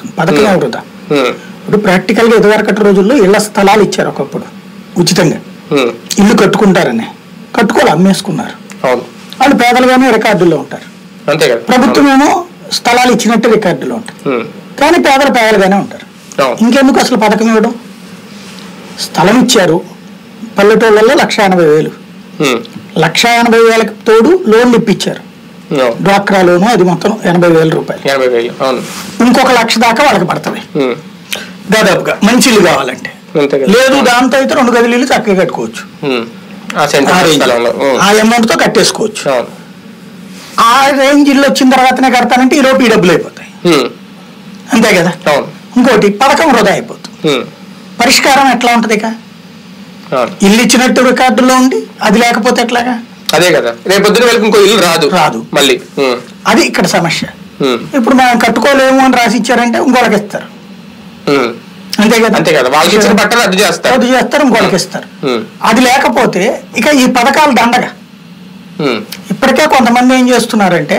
అవుతుంది పథకమే వృధా ఉమ్, ఇప్పుడు ప్రాక్టికల్గా ఇదివరకటి రోజుల్లో ఇళ్ల స్థలాలు ఇచ్చారు ఒకప్పుడు ఉచితంగా ఉమ్, ఇల్లు కట్టుకుంటారని కట్టుకోవాలి అమ్మేసుకున్నారు అవును వాళ్ళు పేదలుగానే రికార్డుల్లో ఉంటారు అంతే కదా ప్రభుత్వం ఏమో స్థలాలు ఇచ్చినట్టు రికార్డులో ఉంటారు ఉమ్, కానీ పేదలు పేదలుగానే ఉంటారు అవును ఇంకెందుకు అసలు పథకం ఇవ్వడం స్థలం ఇచ్చారు పల్లెటూళ్ళల్లో లక్ష ఎనభై వేలు ఉమ్, లక్ష ఎనభై వేలకు తోడు లోన్లు ఇప్పించారు అవును డ్వాక్రా లోను అది మొత్తం ఎనభై వేల రూపాయలు ఎనభై వేలు అవును ఇంకొక లక్ష దాకా వాళ్ళకి పడుతుంది ఉమ్, దాదాపుగా మంచి ఇల్లు కావాలంటే అంతే కదా లేదు దాంతో అయితే రెండు గదులు ఇల్లు చక్కగా కట్టుకోవచ్చు ఉమ్, ఆ ఆ సెంటర్ రేంజ్. స్థలంలో ఉమ్, ఆ అమౌంట్ తో కట్టేసుకోవచ్చు అవును ఆ రేంజ్ ఇల్లు వచ్చిన తర్వాతనే కడతానంటే ఈ లోపు ఈ డబ్బులు అయిపోతాయి ఉమ్, అంతే కదా అవును ఇంకోటి పథకం వృధా అయిపోతుంది ఉమ్, పరిష్కారం ఎట్లా ఉంటది ఇక అవును ఇల్లు ఇచ్చినట్టు రికార్డులో ఉండి అది లేకపోతే ఎట్లాగా అదే కదా రేపు పొద్దున వెళ్ళి ఇంకో ఇల్లు రాదు రాదు. మళ్ళీ ఉమ్, అది ఇక్కడ సమస్య ఉమ్, ఇప్పుడు మనం కట్టుకోలేము అని రాసి ఇచ్చారంటే ఇంకోళ్ళకి ఇస్తారు ఉమ్, అంతే కదా అంతే కదా వాళ్ళకి ఇచ్చిన బట్టలు రద్దు చేస్తారు రద్దు చేస్తారు ఇంకోళ్ళకి ఇస్తారు ఉమ్, అది లేకపోతే ఇక ఈ పథకాలు దండగా ఉమ్, ఇప్పటికే కొంతమంది ఏం చేస్తున్నారంటే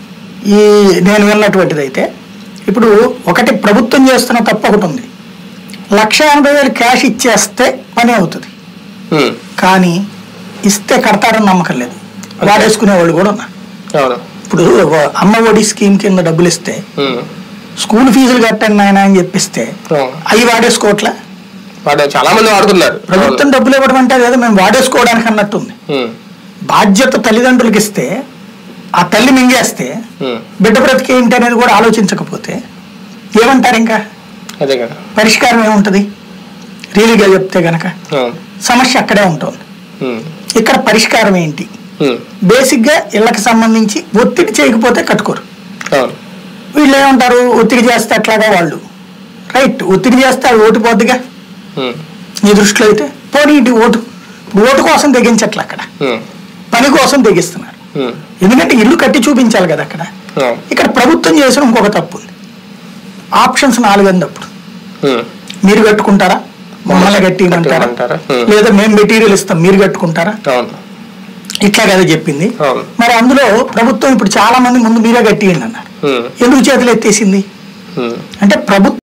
ఈ నేను విన్నటువంటిది అయితే ఇప్పుడు ఒకటి ప్రభుత్వం చేస్తున్న తప్పు ఒకటి ఉంది లక్ష ఎనభై వేలు క్యాష్ ఇచ్చేస్తే పని అవుతుంది ఉమ్, కానీ ఇస్తే కడతారని నమ్మకం లేదు వాడేసుకునే వాళ్ళు కూడా ఉన్నారు అవును ఇప్పుడు అమ్మ ఒడి స్కీమ్ కింద డబ్బులు ఇస్తే ఉమ్, స్కూల్ ఫీజులు కట్టండి నాయన అని చెప్పిస్తే అవును అవి వాడేసుకోవట్లే వాడు చాలా మంది వాడుతున్నారు ప్రభుత్వం డబ్బులు ఇవ్వడం అంటే అదేదో మేము వాడేసుకోవడానికి అన్నట్టుంది ఉమ్, బాధ్యత తల్లిదండ్రులకి ఇస్తే ఆ తల్లి మింగేస్తే ఉమ్, బిడ్డ బ్రతికి ఏంటి అనేది కూడా ఆలోచించకపోతే ఏమంటారు ఇంకా అదే కదా పరిష్కారం ఏముంటుంది రియల్గా చెప్తే గనక అవును సమస్య అక్కడే ఉంటుంది ఉమ్, ఇక్కడ పరిష్కారం ఏంటి ఉమ్, బేసిక్గా ఇళ్ళకి సంబంధించి ఒత్తిడి చేయకపోతే కట్టుకోరు అవును వీళ్ళు ఏమంటారు ఒత్తిడి చేస్తే అట్లాగా వాళ్ళు రైట్ ఒత్తిడి చేస్తే అది ఓటు పోద్దిగా ఉమ్, నీ దృష్టిలో అయితే పోనీ ఇటు ఓటు ఓటు కోసం తెగించట్లే అక్కడ ఉమ్, పని కోసం తెగిస్తున్నారు ఉమ్, ఎందుకంటే ఇల్లు కట్టి చూపించాలి కదా అక్కడ అవును ఇక్కడ ప్రభుత్వం చేసిన ఇంకొక తప్పు ఉంది ఆప్షన్స్ నాలుగు అంది అప్పుడు ఉమ్, మీరు కట్టుకుంటారా మమ్మల్ని కట్టిమంటారా కట్టిమంటారా? Hmm. లేదా మేము మెటీరియల్ ఇస్తాం మీరు కట్టుకుంటారా అవును ఇట్లా కదా చెప్పింది అవును మరి అందులో ప్రభుత్వం ఇప్పుడు చాలా మంది ముందు మీరే కట్టియండి అన్నారు ఉమ్, ఎందుకు చేతులు ఎత్తేసింది ఉమ్, అంటే ప్రభుత్వం